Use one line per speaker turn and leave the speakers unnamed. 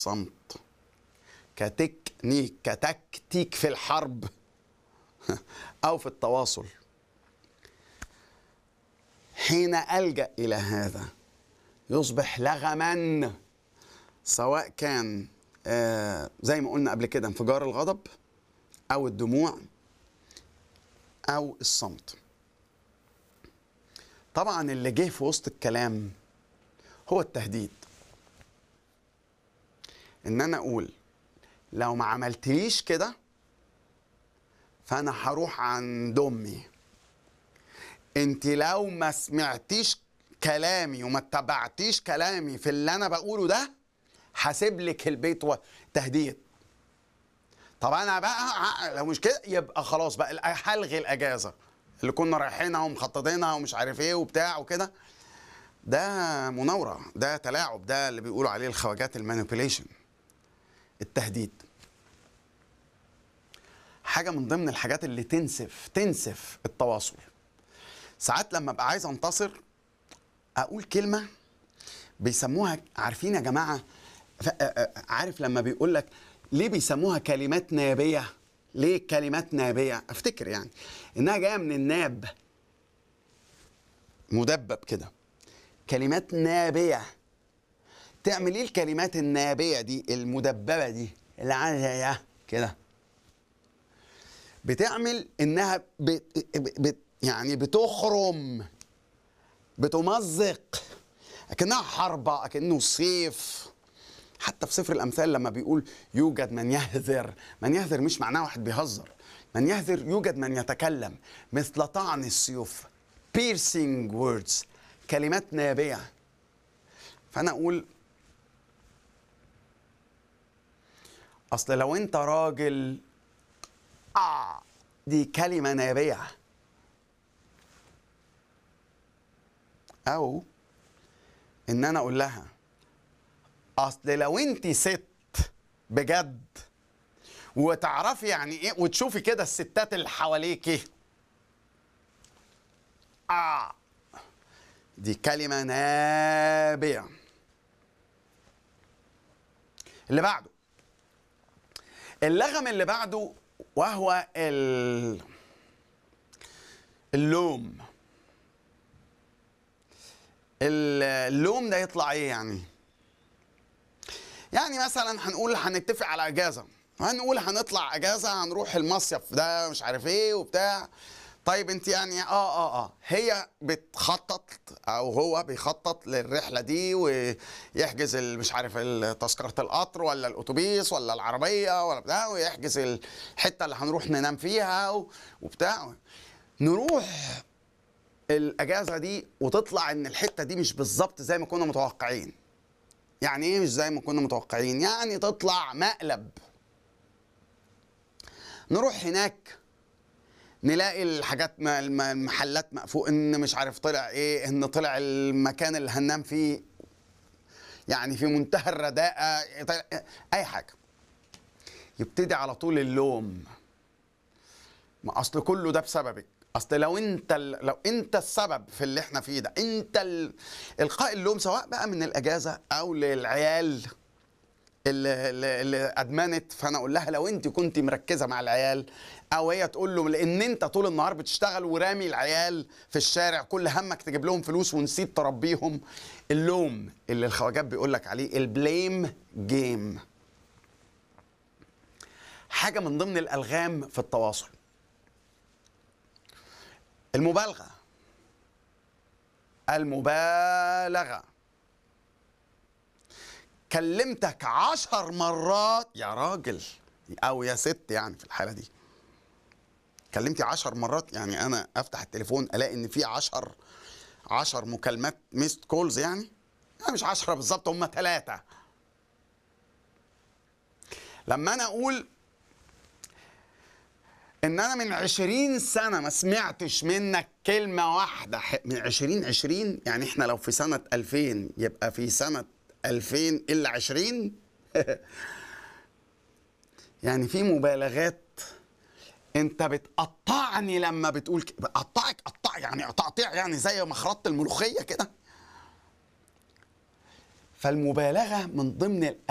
صمت كتكنيك كتكتيك في الحرب او في التواصل حين الجا الى هذا يصبح لغما سواء كان آه زي ما قلنا قبل كده انفجار الغضب او الدموع او الصمت طبعا اللي جه في وسط الكلام هو التهديد ان انا اقول لو ما عملتليش كده فانا هروح عند امي انت لو ما سمعتيش كلامي وما اتبعتيش كلامي في اللي انا بقوله ده هسيب لك البيت وتهديد طب انا بقى لو مش كده يبقى خلاص بقى هلغي الاجازه اللي كنا رايحينها ومخططينها ومش عارف ايه وبتاع وكده ده مناوره ده تلاعب ده اللي بيقولوا عليه الخواجات المانيبيوليشن التهديد حاجه من ضمن الحاجات اللي تنسف تنسف التواصل ساعات لما ابقى عايز انتصر اقول كلمه بيسموها عارفين يا جماعه عارف لما بيقول لك ليه بيسموها كلمات نابيه ليه كلمات نابيه افتكر يعني انها جايه من الناب مدبب كده كلمات نابيه تعمل ايه الكلمات النابيه دي المدببه دي اللي عايزه كده بتعمل انها بت بت يعني بتخرم بتمزق اكنها حربه اكنه سيف حتى في سفر الامثال لما بيقول يوجد من يهذر من يهذر مش معناه واحد بيهزر من يهذر يوجد من يتكلم مثل طعن السيوف piercing words كلمات نابيه فانا اقول اصل لو انت راجل اه دي كلمه نابيه او ان انا اقول لها اصل لو انت ست بجد وتعرفي يعني ايه وتشوفي كده الستات اللي حواليكي اه دي كلمه نابيه اللي بعده اللغم اللي بعده وهو ال... اللوم اللوم ده يطلع ايه يعني يعني مثلا هنقول هنتفق على اجازه هنقول هنطلع اجازه هنروح المصيف ده مش عارف ايه وبتاع طيب انت يعني اه اه اه هي بتخطط او هو بيخطط للرحله دي ويحجز مش عارف تذكره القطر ولا الاتوبيس ولا العربيه ولا بتاع ويحجز الحته اللي هنروح ننام فيها وبتاع نروح الاجازه دي وتطلع ان الحته دي مش بالظبط زي ما كنا متوقعين يعني ايه مش زي ما كنا متوقعين يعني تطلع مقلب نروح هناك نلاقي الحاجات المحلات مقفول ان مش عارف طلع ايه ان طلع المكان اللي هننام فيه يعني في منتهى الرداءة اي حاجة يبتدي على طول اللوم ما اصل كله ده بسببك اصل لو انت لو انت السبب في اللي احنا فيه ده انت ال... القاء اللوم سواء بقى من الاجازه او للعيال اللي, اللي ادمنت فانا اقول لها لو انت كنت مركزه مع العيال او هي تقول له لان انت طول النهار بتشتغل ورامي العيال في الشارع كل همك تجيب لهم فلوس ونسيت تربيهم اللوم اللي الخواجات بيقول لك عليه البليم جيم حاجه من ضمن الالغام في التواصل المبالغة المبالغة كلمتك عشر مرات يا راجل أو يا ست يعني في الحالة دي كلمتي عشر مرات يعني أنا أفتح التليفون ألاقي إن في عشر عشر مكالمات ميست كولز يعني يعني مش عشرة بالظبط هم ثلاثة لما أنا أقول ان انا من عشرين سنه ما سمعتش منك كلمه واحده من عشرين عشرين يعني احنا لو في سنه الفين يبقى في سنه الفين الا عشرين يعني في مبالغات انت بتقطعني لما بتقول بقطعك قطع يعني تقطيع يعني زي مخرطه الملوخيه كده فالمبالغه من ضمن